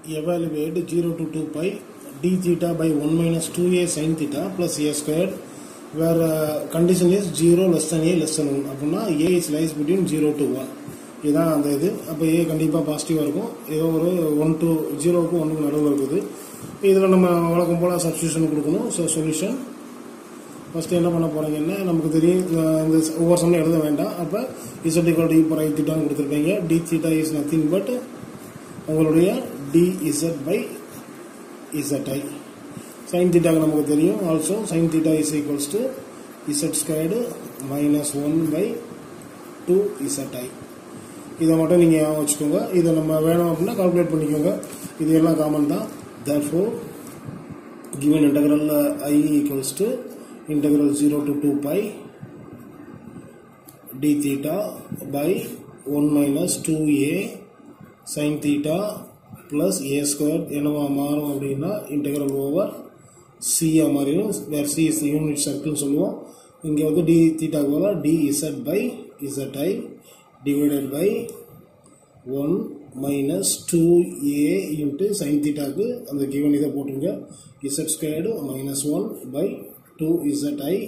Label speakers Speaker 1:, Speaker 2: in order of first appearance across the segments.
Speaker 1: evaluate 0 to 2 pi d theta by 1 minus 2a sin theta plus a squared where uh, condition is 0 less than a less than 1 அப்படின்னா a is lies between 0 to 1 இதுதான் அந்த இது அப்போ a கண்டிப்பாக பாசிட்டிவாக இருக்கும் ஏதோ ஒரு ஒன் டு ஜீரோவுக்கு ஒன்றுக்கு நடுவில் இருக்குது இதில் நம்ம வழக்கம் போல் சப்ஸ்டியூஷன் கொடுக்கணும் ஸோ சொல்யூஷன் ஃபஸ்ட்டு என்ன பண்ண போகிறீங்கன்னா நமக்கு தெரியும் அஹ் இந்த ஒவ்வொரு சமயம் எழுத வேண்டாம் அப்போ Z equal D per I திட்டான்னு கொடுத்துருப்பீங்க D theta is nothing but உங்களுடைய D Z by Z I sine தீட்டாக்கு நமக்கு தெரியும் also sine theta is equals to Z squared minus one by two Z I இதை மட்டும் நீங்கள் ஞாபகம் வச்சுக்கோங்க இதை நம்ம வேணும் அப்படின்னா கால்குலேட் பண்ணிக்கோங்க இது எல்லாம் காமன் தான் therefore given integral uh, i equals to integral 0 to 2 pi d theta by 1 minus 2a sin theta plus a square என்னவா மாறும் அப்படின்னா integral over c ஆ மாறிடும் where c is the unit circle சொல்லுவோம் இங்கே வந்து d theta போல dz by zi divided by 1 minus 2a into sin thetaக்கு அந்த given இதை போட்டுங்க z squared minus 1 by 2zi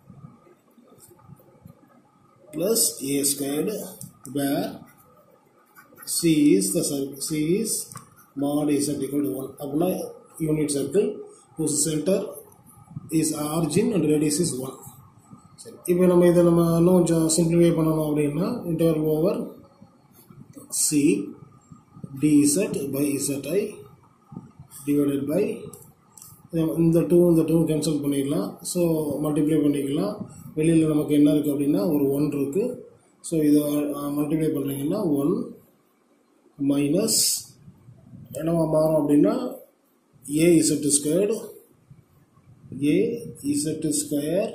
Speaker 1: plus a squared where c is the cir- c is mod z equal to 1 அப்படின்னா unit circle whose center is origin and radius is 1 சரி இப்போ நம்ம இதை நம்ம இன்னும் கொஞ்சம் சிம்பிளிஃபை பண்ணணும் அப்படின்னா integral over C dz by zi divided by இந்த டூ இந்த டூ கேன்சல் பண்ணிடலாம் ஸோ மல்டிப்ளை பண்ணிக்கலாம் வெளியில் நமக்கு என்ன இருக்குது அப்படின்னா ஒரு ஒன் இருக்குது ஸோ இதை மல்டிப்ளை பண்ணுறீங்கன்னா ஒன் மைனஸ் என்னவா மாறும் அப்படின்னா A Z squared A Z square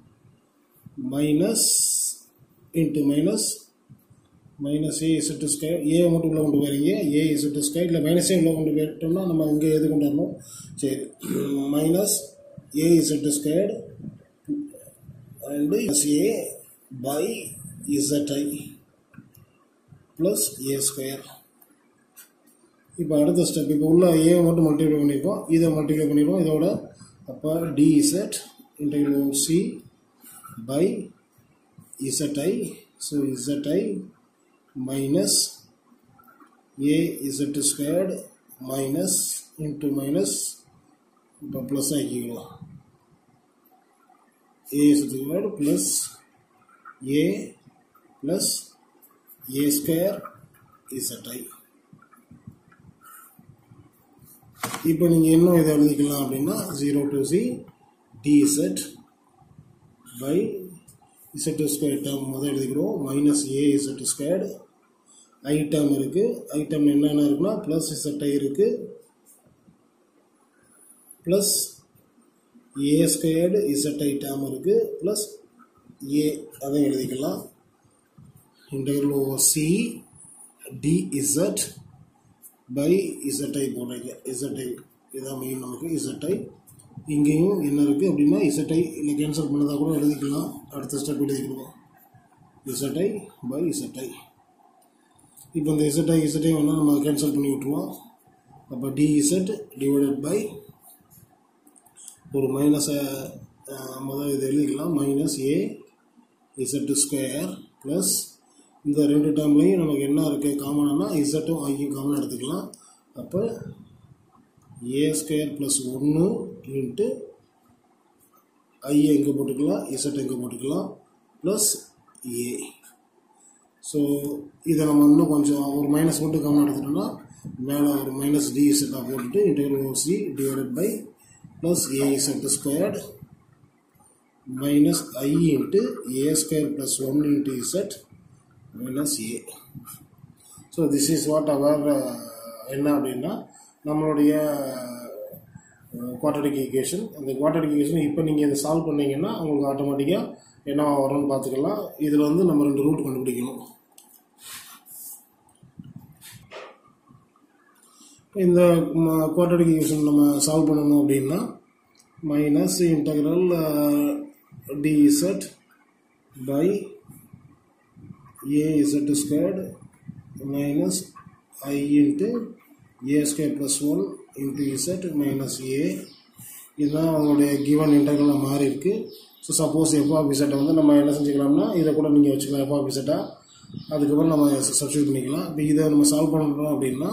Speaker 1: minus into minus minus A Z square A மட்டும் உள்ள கொண்டு போகிறீங்க ஏ இசட்டு ஸ்கொயர் இல்லை மைனஸே உள்ள கொண்டு போயிட்டோம்னா நம்ம இங்கே எது கொண்டு வரணும் சரி minus A Z square and A by Z I plus A square இப்போ அடுத்த ஸ்டெப் இப்போ உள்ள ஏ மட்டும் மல்டிப்ளை பண்ணியிருக்கோம் இதை மல்டிப்ளை பண்ணிடுவோம் இதோட அப்போ D Z integral C by Z I so Z I minus a z squared minus into minus இப்போ ப்ளஸ் ஆக்கிக்கலாம் a z squared plus a plus a square zi இப்போ நீங்கள் இன்னும் இதை எழுதிக்கலாம் அப்படின்னா zero to C D Z by Z square term முதல் எழுதிக்கிறோம் minus A Z squared I term இருக்குது ஐ டேர்ம் என்னென்ன இருக்குன்னா ப்ளஸ் இசட் ஐ இருக்குது plus A squared Z I term இருக்குது ப்ளஸ் ஏ அதை எழுதிக்கலாம் integral C D Z by Z I போடுறீங்க இசட்ஐ இதான் மெயின் நமக்கு இசட்ஐ இங்கேயும் என்ன இருக்குது அப்படின்னா இசட்டை இல்லை கேன்சல் பண்ணதாக கூட எழுதிக்கலாம் அடுத்த ஸ்டெப் எழுதிக்கிடுவோம் இசட்டை பை இசட்டை இப்போ இந்த இசட்டை இசட்டை வேணால் நம்ம கேன்சல் பண்ணி விட்ருவோம் அப்போ டி இசட் டிவைடட் பை ஒரு மைனஸை முதல் இது எழுதிக்கலாம் மைனஸ் ஏ இசட் ஸ்கொயர் ப்ளஸ் இந்த ரெண்டு டேர்ம்லையும் நமக்கு என்ன இருக்குது காமனானா இசட்டும் ஐயும் காமனாக எடுத்துக்கலாம் அப்போ ஏ ஸ்கொயர் ப்ளஸ் ஒன்று இன்ட்டு ஐ எங்கே போட்டுக்கலாம் இசட் எங்கே போட்டுக்கலாம் ப்ளஸ் ஏ ஸோ இதை நம்ம இன்னும் கொஞ்சம் ஒரு மைனஸ் மட்டும் கம்மி எடுத்துட்டோம்னா மேலே ஒரு மைனஸ் டி இசட்டாக போட்டுட்டு integral C divided by plus A Z squared minus I into A square plus one into Z minus A so this is what our என்ன அப்படின்னா நம்மளுடைய குவாட்ரடிக் ஈக்குவேஷன் அந்த குவாட்ரடிக் ஈக்குவேஷன் இப்போ நீங்கள் இதை சால்வ் பண்ணீங்கன்னா உங்களுக்கு ஆட்டோமேட்டிக்காக என்ன வரும்னு பார்த்துக்கலாம் இதில் வந்து நம்ம ரெண்டு ரூட் கண்டுபிடிக்கணும் இந்த குவாட்ரடிக் ஈக்குவேஷன் நம்ம சால்வ் பண்ணணும் அப்படின்னா minus integral D Z by A Z squared minus I into A square plus one into Z minus A இதுதான் அவங்களுடைய கிவன் இன்டர்கலாக மாறி இருக்கு ஸோ சப்போஸ் எஃப் ஆஃப் இசட்டை வந்து நம்ம என்ன செஞ்சுக்கலாம்னா இதை கூட நீங்கள் வச்சுக்கலாம் எஃப் ஆஃப் இசட்டா அதுக்கப்புறம் நம்ம சப்ஸ்டியூட் பண்ணிக்கலாம் இப்போ இதை நம்ம சால்வ் பண்ணுறோம் அப்படின்னா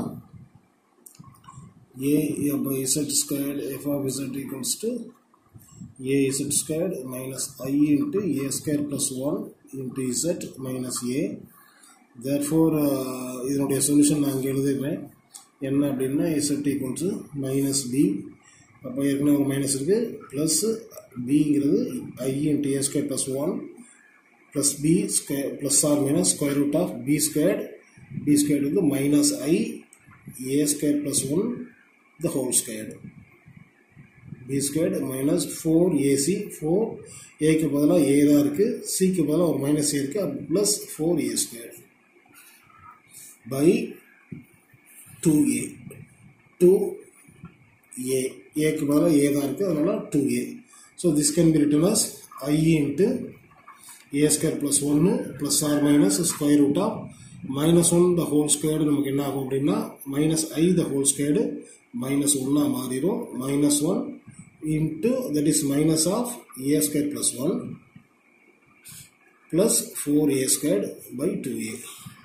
Speaker 1: A by Z squared F of Z equals to A Z squared minus I into A square plus one into Z minus A therefore இதனுடைய சொல்யூஷன் நான் இங்கே எழுதிடுறேன் என்ன அப்படின்னா Z equal to minus B அப்போ ஏற்கனவே ஒரு மைனஸ் இருக்குது ப்ளஸ் பிங்கிறது I into A square plus one plus B square plus or minus square root of B square B square வந்து minus I a square plus one the whole square B squared minus four AC four ஏக்கு பதிலாக A தான் இருக்குது சிக்கு பதிலாக ஒரு minus A இருக்குது plus four A square by two A two A ஏக்கு பதிலாக ஏ தான் இருக்குது அதனால் two A so this can be written as I into A square plus ஒன்று plus or minus square root of minus one the whole squared நமக்கு என்ன ஆகும் அப்படின்னா minus I the whole squared minus ஒன்னாக மாறிடும் minus one into that is minus of A square plus one plus four A squared by two A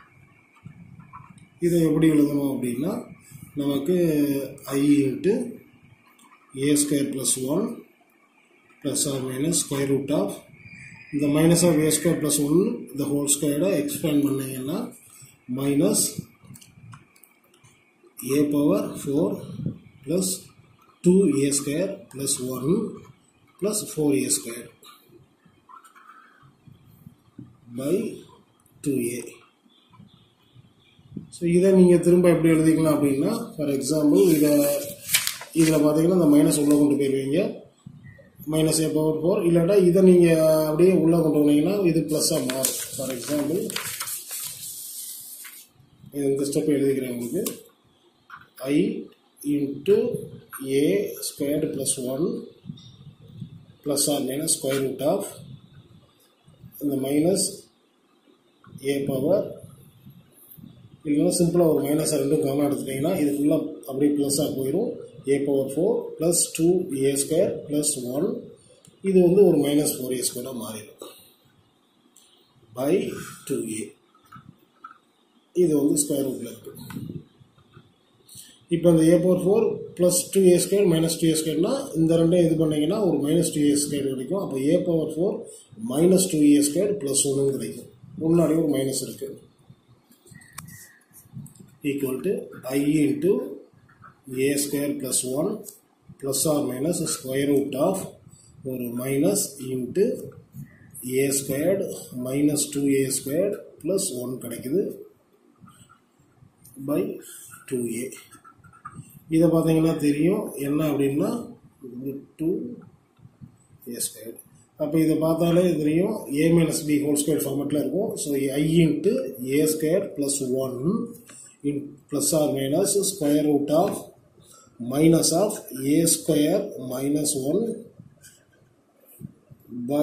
Speaker 1: இதை எப்படி எழுதணும் அப்படின்னா நமக்கு I into A square plus one plus or minus square root of இந்த minus of A square plus one இந்த whole ஸ்கொயரை expand பண்ணீங்கன்னா minus A power four plus two A square plus one plus four A square by two A so இதை நீங்கள் திரும்ப எப்படி எழுதிக்கலாம் அப்படின்னா ஃபார் எக்ஸாம்பிள் இதை இதில் பார்த்தீங்கன்னா இந்த மைனஸ் உள்ளே கொண்டு போயிடுவீங்க மைனஸ் ஏ பவர் ஃபோர் இல்லாட்டா இதை நீங்கள் அப்படியே உள்ளே கொண்டு வந்தீங்கன்னா இது ப்ளஸ்ஸாக மாறும் ஃபார் எக்ஸாம்பிள் இந்த ஸ்டெப் எழுதிக்கிறேன் உங்களுக்கு I into A squared plus one plus or minus square root of இந்த மைனஸ் ஏ பவர் இல்லைன்னா சிம்பிளாக ஒரு மைனஸாக ரெண்டும் காமன் எடுத்துட்டிங்கன்னா இது ஃபுல்லாக அப்படியே ப்ளஸ்ஸாக போயிடும் A power four plus two A square plus one இது வந்து ஒரு மைனஸ் ஃபோர் ஏ ஸ்கொயராக மாறிடும் பை டூ ஏ இது வந்து ஸ்கொயர் ரூட்டில் இருக்குது இப்போ இந்த A power four plus two A square minus two A ஸ்கொயர்னா இந்த ரெண்டும் இது பண்ணீங்கன்னா ஒரு மைனஸ் டூ ஏ ஸ்கொயர் கிடைக்கும் அப்போ A power four minus two A square plus ஒன்று கிடைக்கும் முன்னாடி ஒரு மைனஸ் இருக்குது equal to i into a square plus 1 plus or minus square root of ஒரு minus into a squared minus 2a squared plus 1 கிடைக்குது by 2a இதை பார்த்தீங்கன்னா தெரியும் என்ன அப்படின்னா டூ ஏ ஸ்கொயர் அப்போ இதை பார்த்தாலே தெரியும் A minus B whole square ஃபார்மெட்டில் இருக்கும் so I into A square plus one in plus or minus square root of minus of a square minus 1 by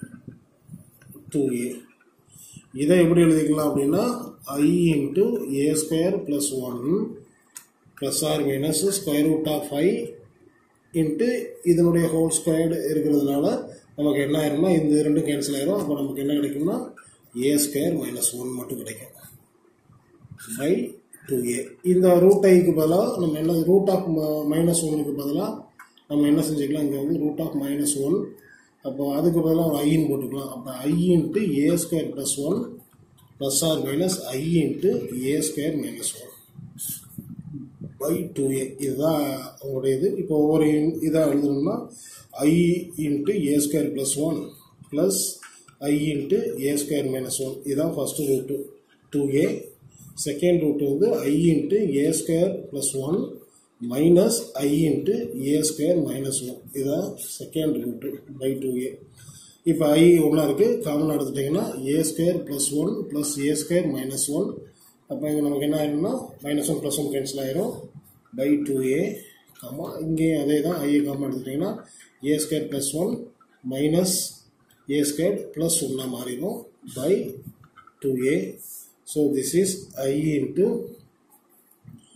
Speaker 1: 2a இதை எப்படி எழுதிக்கலாம் அப்படின்னா i into a square plus 1 plus or minus square root of i into இதனுடைய whole squared இருக்கிறதுனால நமக்கு என்ன ஆயிரும்னா இந்த ரெண்டும் கேன்சல் ஆயிரும் அப்போ நமக்கு என்ன கிடைக்கும்னா ஏ ஸ்கொயர் மைனஸ் ஒன் மட்டும் கிடைக்கும் பை டூ ஏ இந்த ரூட் ஐக்கு பதிலாக நம்ம என்ன ரூட் ஆஃப் மைனஸ் ஒன்னுக்கு பதிலாக நம்ம என்ன செஞ்சுக்கலாம் இங்கே வந்து ரூட் ஆஃப் மைனஸ் ஒன் அப்போ அதுக்கு பதிலாக ஒரு ஐன்னு போட்டுக்கலாம் அப்போ I into A square plus one plus or minus I into A square minus one by two A இதுதான் உங்களுடைய இது இப்போ ஒவ்வொரு இதாக எழுதணும்னா I into A square plus one plus I into A square minus one இதுதான் first root two A second root வந்து I into A square plus one minus I into A square minus one இதுதான் second root by two A இப்போ ஐ ஒன்றா இருக்குது common எடுத்துட்டிங்கன்னா a square plus one plus A square minus one அப்போ இங்கே நமக்கு என்ன ஆயிரும்னா minus one plus one cancel ஆயிரும் பை டூ ஏ காமா இங்கேயும் அதே தான் ஐஏ காமா எடுத்துட்டிங்கன்னா a square plus one minus a square plus ஒன்னாக மாறிடும் by two a So this is i into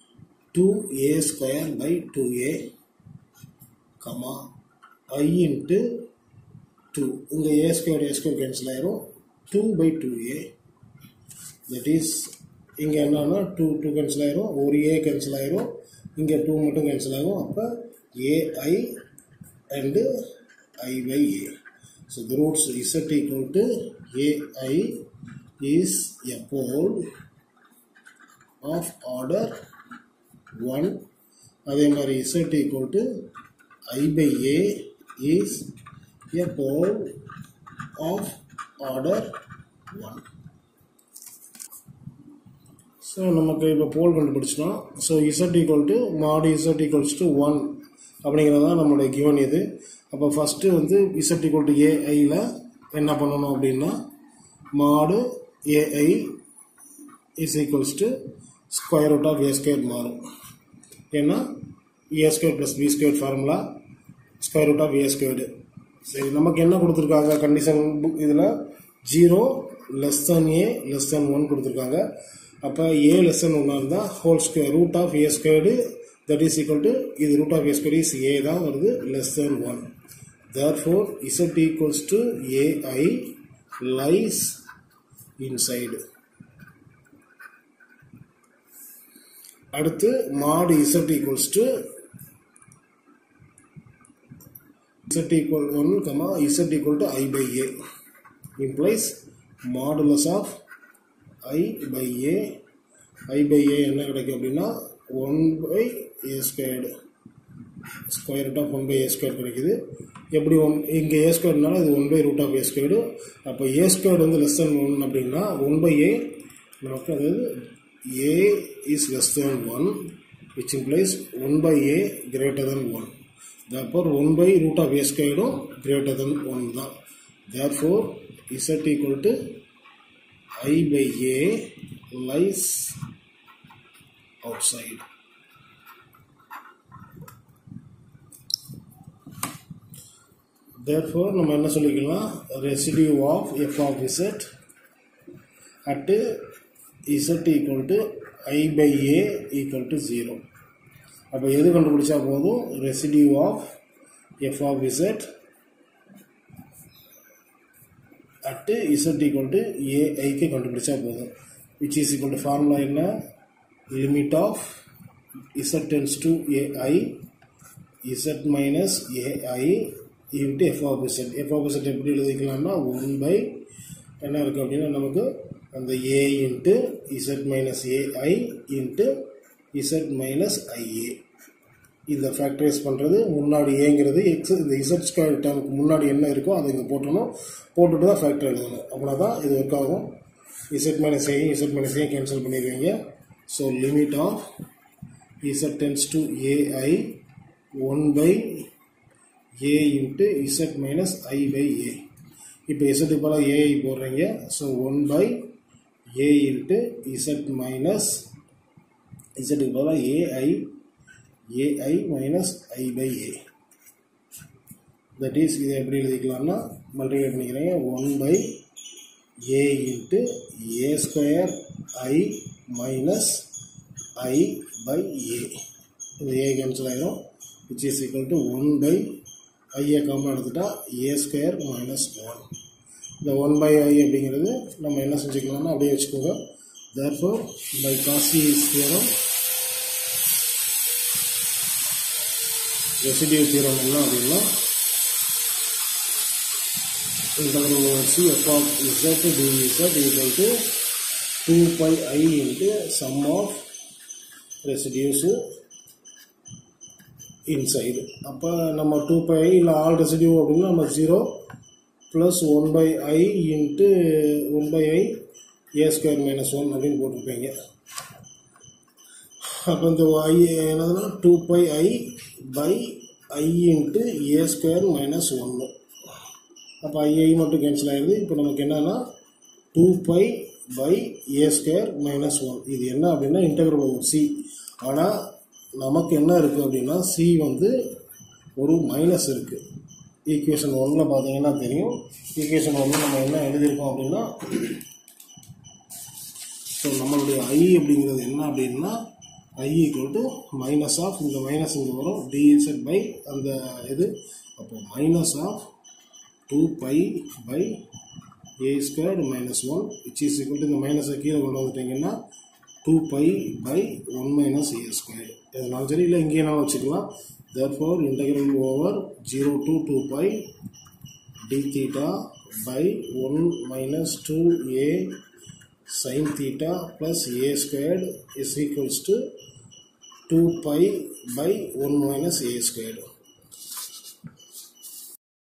Speaker 1: two A square by two a comma i into two இங்கே a square a square cancel ஆயிரும் two by two a that is இங்கே என்னன்னா two two cancel ஆயிரும் ஒரு ஏ cancel ஆயிரும் இங்கே two மட்டும் cancel ஆகும் அப்போ a i and i by a so the roots z equal to ai is a pole of order 1 அதே மாதிரி z equal to i by a is a pole of order 1 so நமக்கு இப்போ pole கண்டுபிடிச்சிட்டோம் so z equal to mod z equals to one அப்படிங்கிறது தான் நம்மளுடைய given இது அப்போ ஃபஸ்ட்டு வந்து இசட் ஈக்குவல் டு ஏஐயில் என்ன பண்ணணும் அப்படின்னா mod a i is equals to square root of A square மாறும் ஏன்னா a square plus B square formula square root of a squared சரி நமக்கு என்ன கொடுத்துருக்காங்க கண்டிஷன் புக் இதில் zero less than a less than one கொடுத்துருக்காங்க அப்போ ஏ லெஸ் தென் ஒன்னாக இருந்தால் whole square root of a squared that is equal to இது root of A square is a தான் வருது less than one there four z equals to a i lies inside அடுத்து mod z equals to z equal 1 comma z equal to i by a implies modulus of i by a i by a என்ன கிடைக்கும் அப்படின்னா 1 by a squared square root of one by a square கிடைக்குது எப்படி one இங்கே a ஸ்கொயர்னால இது one by root of a squared அப்போ ஏ square வந்து லெஸ் தென் ஒன் அப்படின்னா ஒன் பை ஏ நமக்கு அதாவது a is less than one which implies one by a greater than one therefore 1 by root of a squared greater than 1 தான் therefore z equal to i by a lies outside therefore நம்ம என்ன சொல்லிக்கலாம் residue of f of z at z equal to i by a equal to 0 அப்போ எது கண்டுபிடிச்சா போதும் residue of f of z at z equal to ஏஐக்கு கண்டுபிடிச்சா போதும் which is equal to formula என்ன limit of z tends to a i z minus a i into f of z f of z எப்படி எழுதிக்கலாம்னா ஒன் பை என்ன இருக்குது அப்படின்னா நமக்கு அந்த a into Z minus a i into Z minus i a இந்த factorize பண்ணுறது முன்னாடி ஏங்கிறது எக்ஸ் இந்த இசட் ஸ்கொயர் டேமுக்கு முன்னாடி என்ன இருக்கோ அதை இங்கே போட்டணும் போட்டுட்டு தான் ஃபேக்டர் எழுதணும் அப்படின்னா தான் இது ஒர்க் ஆகும் z minus A z minus a cancel பண்ணிடுவீங்க so limit of z tends to a i one by a into Z minus i by a இப்போ இசட்டுக்கு போல ஏஐ போடுறீங்க so one by a into Z minus இசட்டுக்கு பதிலாக a i a i minus i by a that is இதை எப்படி எழுதிக்கலாம்னா multiply பண்ணிக்கிறீங்க one by a into A square i minus i by a இந்த ஏ கேன்சல் ஆகிடும் which is equal to one by i a common எடுத்துட்டா a square minus one இந்த one by i அப்படிங்கிறது நம்ம என்ன செஞ்சுக்கலாம்னா அப்படியே வச்சுக்கோங்க therefore by Cauchy's theorem residue theorem என்ன அப்படின்னா integral over c f of z dz equal to 2 pi i into sum of residues inside அப்போ நம்ம டூ பை ஐ இல்லை ஆல் ரெசிடியூ அப்படின்னா நம்ம zero plus one by i into one by i a square minus one அப்படின்னு போட்டிருப்பீங்க அப்போ இந்த i என்னதுன்னா two by i by i into A square minus ஒன்று அப்போ ஐஐ மட்டும் கேன்சல் ஆகிடுது இப்போ நமக்கு என்னன்னா two by by a square minus one இது என்ன அப்படின்னா இன்டகிரல் ஓவர் சி ஆனால் நமக்கு என்ன இருக்குது அப்படின்னா சி வந்து ஒரு மைனஸ் இருக்குது ஈக்குவேஷன் ஒன்றில் பார்த்தீங்கன்னா தெரியும் ஈக்குவேஷன் ஒன்று நம்ம என்ன எழுதியிருக்கோம் அப்படின்னா ஸோ நம்மளுடைய ஐ அப்படிங்கிறது என்ன அப்படின்னா i equal to minus of இந்த மைனஸ் இங்கே வரும் டிஎஸ்எட் பை அந்த இது அப்போ minus of two by by a squared minus one which is equal to இந்த மைனஸை கீழே கொண்டு வந்துட்டீங்கன்னா two by by one minus a square இதனாலும் சரி இல்லை இங்கேனாலும் வச்சுக்கலாம் therefore integral over 0 to 2 pi d theta by 1 minus 2a sin theta plus a squared is equals to 2 pi by 1 minus a squared